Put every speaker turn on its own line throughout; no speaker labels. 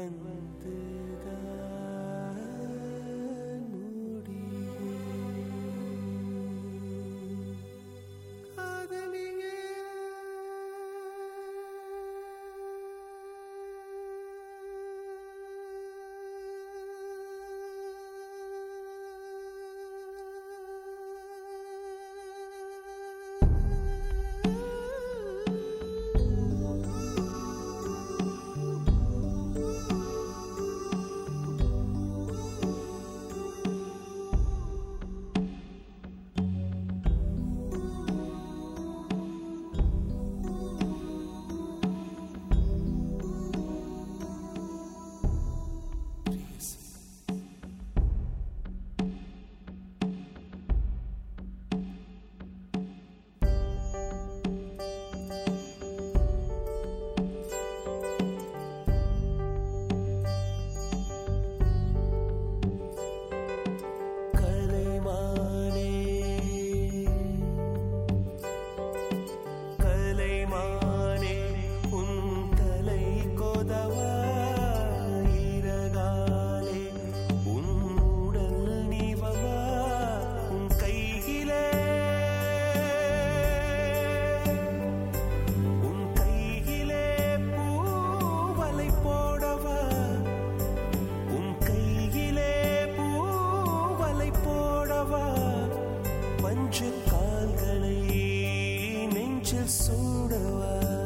வந்துதான் முடியும் காதலியே கலைமானே கலைமானே உன் தலை கொதவா இரகாலே உன் உடல் நீவவா உன் கையிலே உன் கையிலே பூவலை போடவா உன் கையிலே பூவலை போடவா பஞ்சு கால்களை நெஞ்சில் சூடவா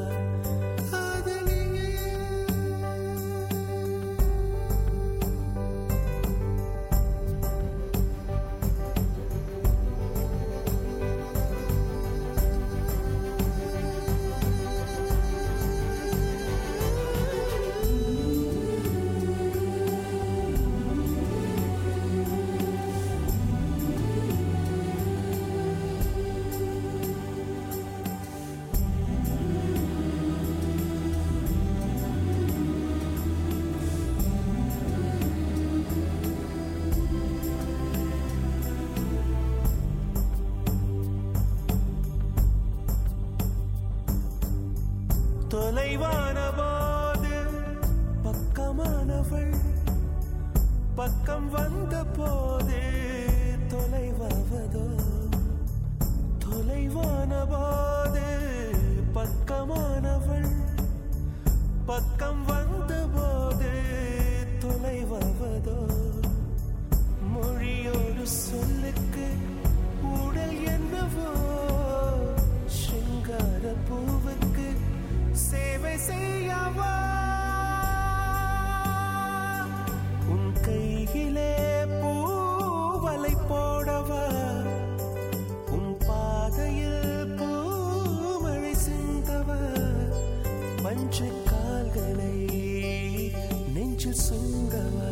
தொலைவான போது பக்கமானவள் பக்கம் வந்த போது தொலைவாவதோ தொலைவான போது பக்கமானவள் பக்கம் வந்த போது தொலைவாவதோ மொழியோடு சொல்லுக்கு உடல் என்னவோ சிங்கார பூவுக்கு சேவை செய்யவா உன் கையிலே பூவலை போடவா உன் பாதையில் பூமழை சிந்தவா பஞ்சு கால்களை நெஞ்சு சுங்கவா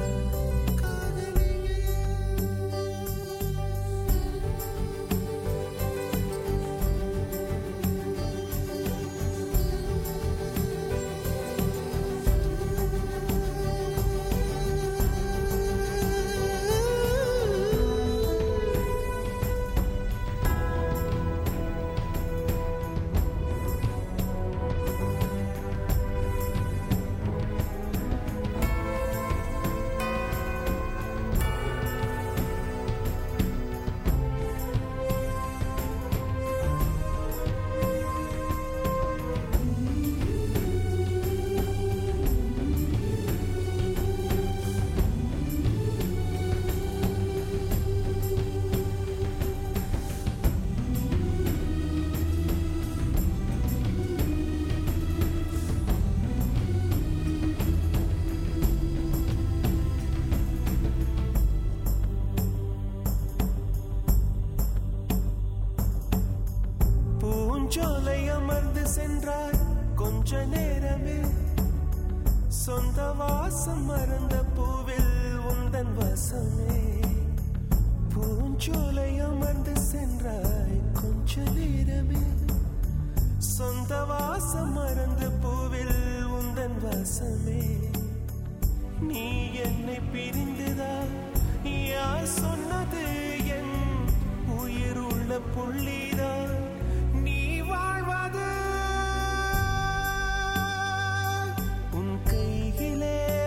பூஞ்சோலை அமர்ந்து சென்றாய் கொஞ்ச நேரமே சொந்த வாசம் மறந்த பூவில் உந்தன் வாசமே பூஞ்சோலை அமர்ந்து சென்றாய் கொஞ்ச நேரமே சொந்த வாசம் மறந்து பூவில் உந்தன் வாசமே நீ என்னை பிரிந்துதா யார் சொன்னது என் உயிர் உள்ள புள்ளிதான் நீ வாழ்வது உன் கையிலே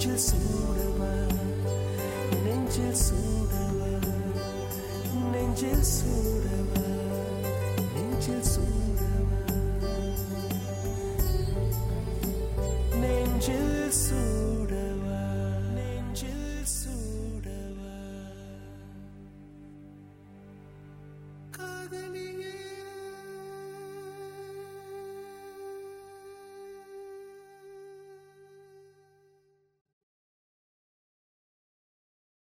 நெஞ்சில் சூடவா நெஞ்சில் சூடவா நெஞ்சில் சூடவா நெஞ்சில் சூடவா